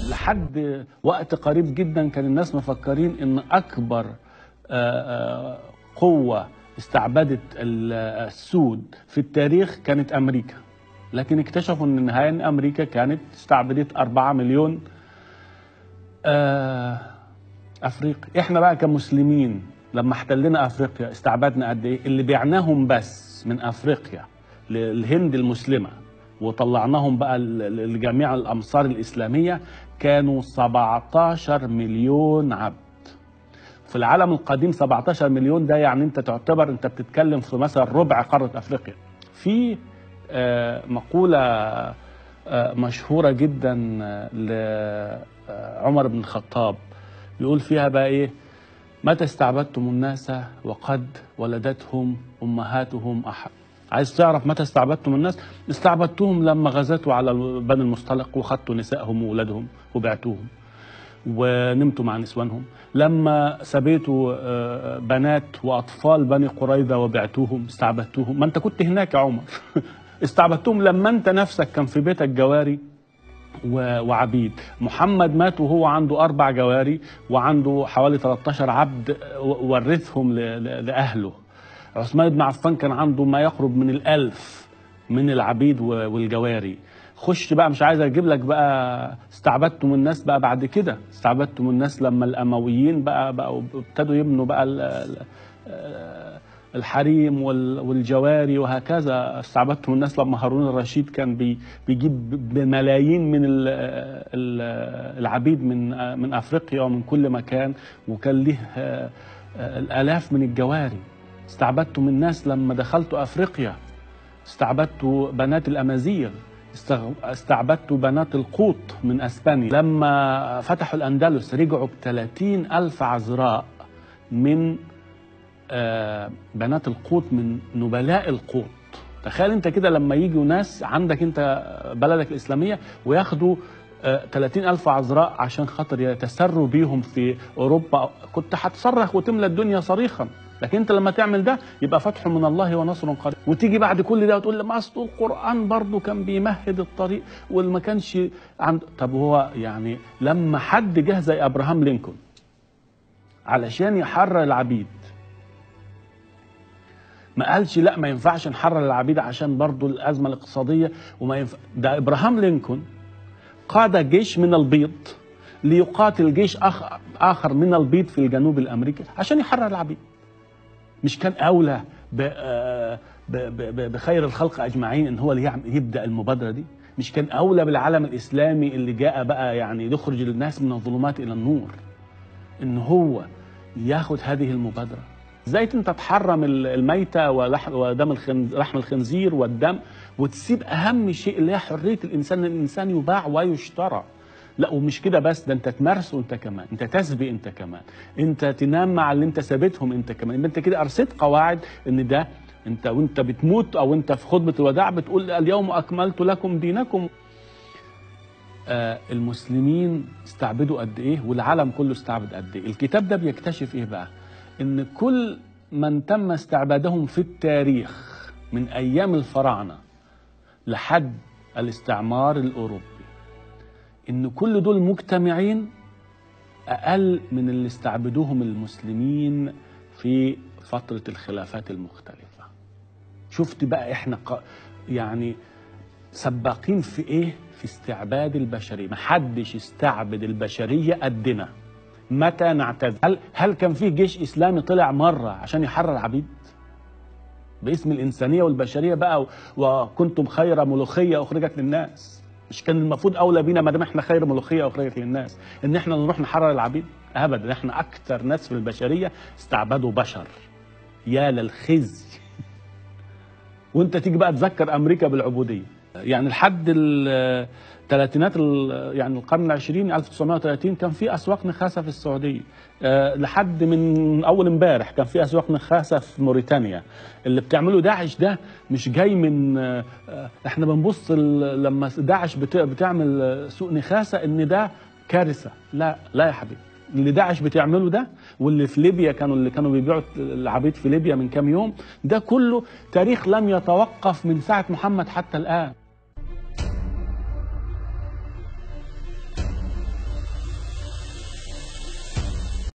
لحد وقت قريب جدا كان الناس مفكرين ان اكبر آه، آه، قوة استعبدت ال- السود في التاريخ كانت امريكا لكن اكتشفوا ان النهاية ان امريكا كانت استعبدت 4 مليون آه، افريقي احنا بقى كمسلمين لما احتلنا افريقيا استعبدنا قد ايه اللي بعناهم بس من افريقيا للهند المسلمه وطلعناهم بقى ل- ل- لجميع الامصار الاسلاميه كانوا 17 مليون عبد في العالم القديم 17 مليون ده يعني انت تعتبر انت بتتكلم في مثلا ربع قاره افريقيا في آه، مقوله آه، مشهوره جدا لعمر بن الخطاب بيقول فيها بقى ايه متى استعبدتم الناس وقد ولدتهم امهاتهم احد عايز تعرف متى استعبدتم الناس استعبدتهم لما غزتوا على بني المصطلق وخدتوا نسائهم وولادهم وبعتوهم ونمتوا مع نسوانهم لما سبيتوا آه، بنات واطفال بني قريظه وبعتوهم استعبدتوهم ما انت كنت هناك يا عمر استعبدتهم لما انت نفسك كان في بيتك جواري و- وعبيد محمد مات وهو عنده أربع جواري وعنده حوالي 13 عبد و- ورثهم ل- ل- لأهله عثمان بن عفان كان عنده ما يقرب من الألف من العبيد و- والجواري خش بقى مش عايز اجيب لك بقى استعبدتم الناس بقى بعد كده استعبدتم الناس لما الامويين بقى بقى ابتدوا يبنوا بقى ال- ال- الحريم وال- والجواري وهكذا استعبدتم الناس لما هارون الرشيد كان بي بيجيب بملايين من ال- ال- العبيد من من افريقيا ومن كل مكان وكان له آه، آه، الالاف من الجواري استعبدتم الناس لما دخلتوا افريقيا استعبدتوا بنات الامازيغ استغ- استعبدتوا بنات القوط من اسبانيا لما فتحوا الاندلس رجعوا ب 30 الف عذراء من آه، بنات القوط من نبلاء القوط تخيل انت كده لما يجوا ناس عندك انت بلدك الاسلاميه وياخدوا آه، 30 ألف عذراء عشان خاطر يتسروا بيهم في أوروبا كنت هتصرخ وتملى الدنيا صريخا لكن انت لما تعمل ده يبقى فتح من الله ونصر قريب وتيجي بعد كل ده وتقول لما اصل القران برضه كان بيمهد الطريق وما كانش عند طب هو يعني لما حد جه زي ابراهام لينكولن علشان يحرر العبيد ما قالش لا ما ينفعش نحرر العبيد عشان برضو الازمه الاقتصاديه وما ينفع ده ابراهام لينكولن قاد جيش من البيض ليقاتل جيش أخ... اخر من البيض في الجنوب الامريكي عشان يحرر العبيد مش كان اولى ب... آه، ب... ب... ب- بخير الخلق اجمعين ان هو اللي يعمل يبدا المبادره دي مش كان اولى بالعالم الاسلامي اللي جاء بقى يعني يخرج الناس من الظلمات الى النور ان هو ياخد هذه المبادره ازاي انت تحرم ال- الميتة ولحم ودم الخنز... لحم الخنزير والدم وتسيب اهم شيء اللي هي حريه الانسان إن الانسان يباع ويشترى لا ومش كده بس ده انت تمارسه انت كمان انت تسبي انت كمان انت تنام مع اللي انت سابتهم انت كمان يبقى انت كده ارسيت قواعد ان ده انت وانت بتموت او انت في خطبه الوداع بتقول اليوم اكملت لكم دينكم آه، المسلمين استعبدوا قد ايه والعالم كله استعبد قد ايه الكتاب ده بيكتشف ايه بقى ان كل من تم استعبادهم في التاريخ من ايام الفراعنه لحد الاستعمار الاوروبي ان كل دول مجتمعين اقل من اللي استعبدوهم المسلمين في فتره الخلافات المختلفه شفت بقى احنا ق- يعني سباقين في ايه في استعباد البشريه محدش استعبد البشريه قدنا متى نعتذر هل هل كان في جيش اسلامي طلع مره عشان يحرر عبيد باسم الانسانيه والبشريه بقى و- وكنتم خير ملوخيه اخرجت للناس مش كان المفروض اولى بينا ما دام احنا خير ملوخيه اخرجت للناس ان احنا نروح نحرر العبيد ابدا احنا اكثر ناس في البشريه استعبدوا بشر يا للخزي وانت تيجي بقى تذكر امريكا بالعبوديه يعني لحد الثلاثينات يعني القرن العشرين 1930 كان في اسواق نخاسه في السعوديه آه، لحد من اول امبارح كان في اسواق نخاسه في موريتانيا اللي بتعمله داعش ده مش جاي من آه، آه، احنا بنبص ال- لما داعش بت- بتعمل آه، سوق نخاسه ان ده كارثه لا لا يا حبيبي اللي داعش بتعمله ده واللي في ليبيا كانوا اللي كانوا بيبيعوا العبيد في ليبيا من كام يوم ده كله تاريخ لم يتوقف من ساعه محمد حتى الان